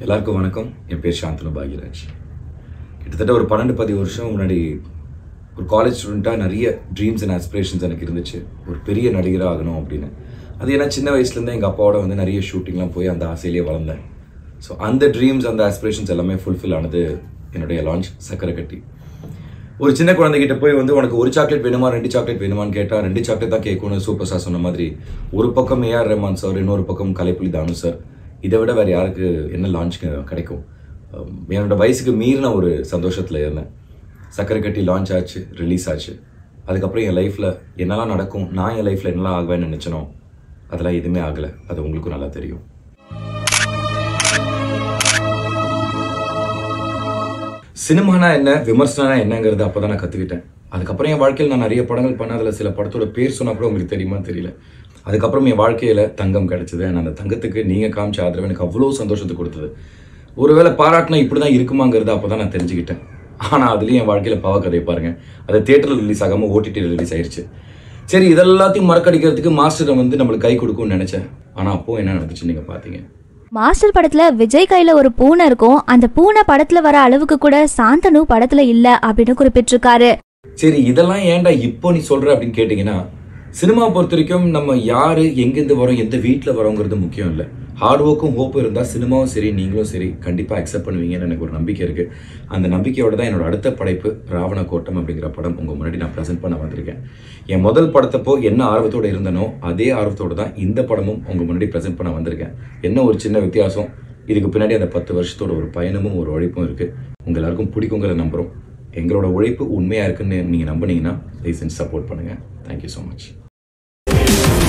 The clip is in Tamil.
எல்லாருக்கும் வணக்கம் என் பேர் சாந்தனு பாக்யராஜ் கிட்டத்தட்ட ஒரு பன்னெண்டு பதி வருஷம் முன்னாடி ஒரு காலேஜ் ஸ்டூடெண்ட்டாக நிறைய ட்ரீம்ஸ் அண்ட் ஆஸ்பிரேஷன்ஸ் எனக்கு இருந்துச்சு ஒரு பெரிய நடிகராக ஆகணும் அப்படின்னு அது ஏன்னா சின்ன வயசுலேருந்தே எங்கள் அப்பாவோட வந்து நிறைய ஷூட்டிங்லாம் போய் அந்த ஆசையிலேயே வளர்ந்தேன் ஸோ அந்த ட்ரீம்ஸ் அந்த ஆஸ்பிரேஷன்ஸ் எல்லாமே ஃபுல்ஃபில் ஆனது என்னுடைய லான்ச் சக்கரை கட்டி ஒரு சின்ன குழந்தைகிட்ட போய் வந்து உனக்கு ஒரு சாக்லேட் வேணுமா ரெண்டு சாக்லேட் வேணுமான்னு கேட்டால் ரெண்டு சாக்லேட் தான் கேட்கணும் சூப்பர் சார் சொன்ன மாதிரி ஒரு பக்கம் ஏஆர் ரஹ்மான் சார் இன்னொரு பக்கம் கலைப்புலி தானு சார் இதை விட வேறு யாருக்கு என்ன லான்ச் கிடைக்கும் அம், என்னோட வயசுக்கு மீறின ஒரு சந்தோஷத்தில் இருந்தேன் சக்கரை கட்டி லான்ச் ஆச்சு ரிலீஸ் ஆச்சு அதுக்கப்புறம் என் லைஃப்பில் என்னெல்லாம் நடக்கும் நான் என் லைஃப்பில் என்னெல்லாம் ஆகுவேன்னு நினச்சனோ அதெல்லாம் எதுவுமே ஆகலை அது உங்களுக்கும் நல்லா தெரியும் சினிமானா என்ன விமர்சனா என்னங்கிறது அப்போ தான் நான் கற்றுக்கிட்டேன் அதுக்கப்புறம் என் வாழ்க்கையில் நான் நிறைய படங்கள் பண்ண அதில் சில படத்தோட பேர் சொன்னால் கூட உங்களுக்கு தெரியுமா தெரியல அதுக்கப்புறம் என் வாழ்க்கையில் தங்கம் கிடைச்சது நான் அந்த தங்கத்துக்கு நீங்கள் காமிச்ச ஆதரவு எனக்கு அவ்வளோ சந்தோஷத்தை கொடுத்தது ஒருவேளை பாராட்டினா இப்படி தான் இருக்குமாங்கிறத அப்போ தான் நான் தெரிஞ்சுக்கிட்டேன் ஆனால் அதுலேயும் என் வாழ்க்கையில் பாவக்கதையை பாருங்கள் அது தேட்டரில் ரிலீஸ் ஆகாமல் ஓடிடி ரிலீஸ் ஆயிருச்சு சரி இதெல்லாத்தையும் மறக்கடிக்கிறதுக்கு மாஸ்டரை வந்து நம்மளுக்கு கை கொடுக்கும்னு நினச்சேன் ஆனால் அப்போ என்ன நடந்துச்சு நீங்கள் பார்த்தீங்க மாஸ்டர் படத்துல விஜய் கையில ஒரு பூனை இருக்கும் அந்த பூனை படத்துல வர அளவுக்கு கூட சாந்தனு படத்துல இல்ல அப்படின்னு குறிப்பிட்டிருக்காரு சரி இதெல்லாம் ஏன்டா இப்போ நீ சொல்ற அப்படின்னு கேட்டிங்கன்னா சினிமா பொறுத்த வரைக்கும் நம்ம யாரு எங்கேருந்து வரோம் எந்த வீட்டில் வரோங்கிறது முக்கியம் இல்லை ஹார்ட் ஒர்க்கும் ஹோப்பும் இருந்தால் சினிமாவும் சரி நீங்களும் சரி கண்டிப்பாக அக்செப்ட் பண்ணுவீங்கன்னு எனக்கு ஒரு நம்பிக்கை இருக்குது அந்த நம்பிக்கையோட தான் என்னோட அடுத்த படைப்பு ராவண கோட்டம் அப்படிங்கிற படம் உங்கள் முன்னாடி நான் ப்ரெசென்ட் பண்ண வந்திருக்கேன் என் முதல் படத்தப்போ என்ன ஆர்வத்தோட இருந்தனோ அதே ஆர்வத்தோட தான் இந்த படமும் உங்கள் முன்னாடி ப்ரெசென்ட் பண்ண வந்திருக்கேன் என்ன ஒரு சின்ன வித்தியாசம் இதுக்கு பின்னாடி அந்த பத்து வருஷத்தோட ஒரு பயணமும் ஒரு உழைப்பும் இருக்குது உங்க எல்லாருக்கும் பிடிக்குங்கிற நம்புகிறோம் எங்களோட உழைப்பு உண்மையாக இருக்குன்னு நீங்கள் நம்புனீங்கன்னா ப்ளீஸ் சப்போர்ட் பண்ணுங்கள் தேங்க்யூ ஸோ மச்